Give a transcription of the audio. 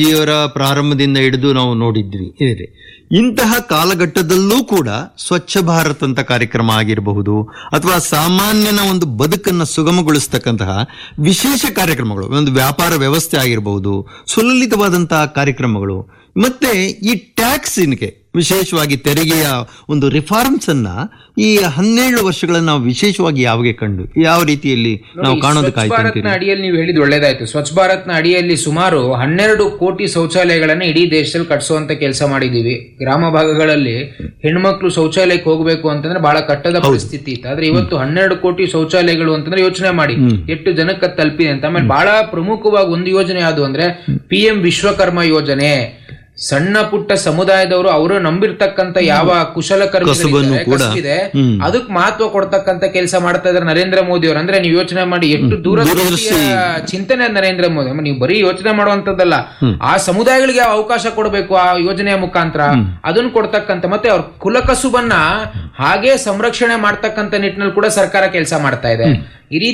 ಗಾಂಧೀಜಿಯವರ ಪ್ರಾರಂಭದಿಂದ ಹಿಡಿದು ನಾವು ನೋಡಿದ್ವಿ ಇದೆ ಇಂತಹ ಕಾಲಘಟ್ಟದಲ್ಲೂ ಕೂಡ ಸ್ವಚ್ಛ ಭಾರತ್ ಅಂತ ಕಾರ್ಯಕ್ರಮ ಆಗಿರಬಹುದು ಅಥವಾ ಸಾಮಾನ್ಯನ ಒಂದು ಬದುಕನ್ನು ಸುಗಮಗೊಳಿಸ್ತಕ್ಕಂತಹ ವಿಶೇಷ ಕಾರ್ಯಕ್ರಮಗಳು ಒಂದು ವ್ಯಾಪಾರ ವ್ಯವಸ್ಥೆ ಆಗಿರಬಹುದು ಸುಲಲಿತವಾದಂತಹ ಕಾರ್ಯಕ್ರಮಗಳು ಮತ್ತೆ ಈ ಟ್ಯಾಕ್ಸ್ ಇನ್ಕೆ ವಿಶೇಷವಾಗಿ ತೆರಿಗೆಯ ಒಂದು ರಿಫಾರ್ಮ್ಸ್ ಅನ್ನ ಈ ಹನ್ನೆರಡು ವರ್ಷಗಳನ್ನ ನಾವು ವಿಶೇಷವಾಗಿ ಯಾವಾಗ ಕಂಡು ಯಾವ ರೀತಿಯಲ್ಲಿ ನಾವು ಸ್ವಚ್ಛ ಕಾಣೋದಕ್ಕಾಯ್ತು ಭಾರತ್ನ ಅಂತೀರಿ ಅಡಿಯಲ್ಲಿ ನೀವು ಹೇಳಿದ್ ಒಳ್ಳೇದಾಯ್ತು ಸ್ವಚ್ಛ ಭಾರತ್ನ ಅಡಿಯಲ್ಲಿ ಸುಮಾರು ಹನ್ನೆರಡು ಕೋಟಿ ಶೌಚಾಲಯಗಳನ್ನ ಇಡೀ ದೇಶದಲ್ಲಿ ಕಟ್ಸುವಂತ ಕೆಲಸ ಮಾಡಿದೀವಿ ಗ್ರಾಮ ಭಾಗಗಳಲ್ಲಿ ಹೆಣ್ಮಕ್ಳು ಶೌಚಾಲಯಕ್ಕೆ ಹೋಗ್ಬೇಕು ಅಂತಂದ್ರೆ ಬಹಳ ಕಟ್ಟದ ಪರಿಸ್ಥಿತಿ ಇತ್ತು ಆದ್ರೆ ಇವತ್ತು ಹನ್ನೆರಡು ಕೋಟಿ ಶೌಚಾಲಯಗಳು ಅಂತಂದ್ರೆ ಯೋಚನೆ ಮಾಡಿ ಎಷ್ಟು ಜನಕ್ಕೆ ಅದ್ ತಲುಪಿದೆ ಅಂತ ಆಮೇಲೆ ಬಹಳ ಪ್ರಮುಖವಾಗಿ ಒಂದು ಯೋಜನೆ ಯಾವುದು ಅಂದ್ರೆ ಪಿ ಎಂ ವಿಶ್ವಕರ್ಮ ಯೋಜನೆ ಸಣ್ಣ ಪುಟ್ಟ ಸಮುದಾಯದವರು ಅವರು ನಂಬಿರ್ತಕ್ಕಂತ ಯಾವ ಕಸುಬನ್ನು ಕೂಡ. ಕುಶಲಕರ್ಮಿಗಳಿದೆ ಹ್ಮ್. ಅದಕ್ ಮಹತ್ವ ಕೊಡ್ತಕ್ಕಂತ ಕೆಲಸ ಮಾಡ್ತಾ ಇದಾರೆ ನರೇಂದ್ರ ಮೋದಿ ಅವರು ಅಂದ್ರೆ ನೀವು ಯೋಚನೆ ಮಾಡಿ ಎಷ್ಟು ದೂರದೃಷ್ಟಿಯ ಚಿಂತನೆ ನರೇಂದ್ರ ಮೋದಿ ಅಮ್ಮ, ನೀವು ಬರೀ ಯೋಚನೆ ಮಾಡುವಂತದ್ದಲ್ಲ ಆ ಸಮುದಾಯಗಳಿಗೆ ಯಾವ ಅವಕಾಶ ಕೊಡಬೇಕು ಆ ಯೋಜನೆಯ ಮುಖಾಂತರ ಅದನ್ನ ಕೊಡ್ತಕ್ಕಂತ ಮತ್ತೆ ಅವ್ರ ಕುಲಕಸುಬನ್ನ ಹಾಗೆ ಸಂರಕ್ಷಣೆ ಮಾಡ್ತಕ್ಕಂತ ನಿಟ್ಟಿನಲ್ಲಿ ಕೂಡ ಸರ್ಕಾರ ಕೆಲಸ ಮಾಡ್ತಾ ಇದೆ ಈ ರೀತಿ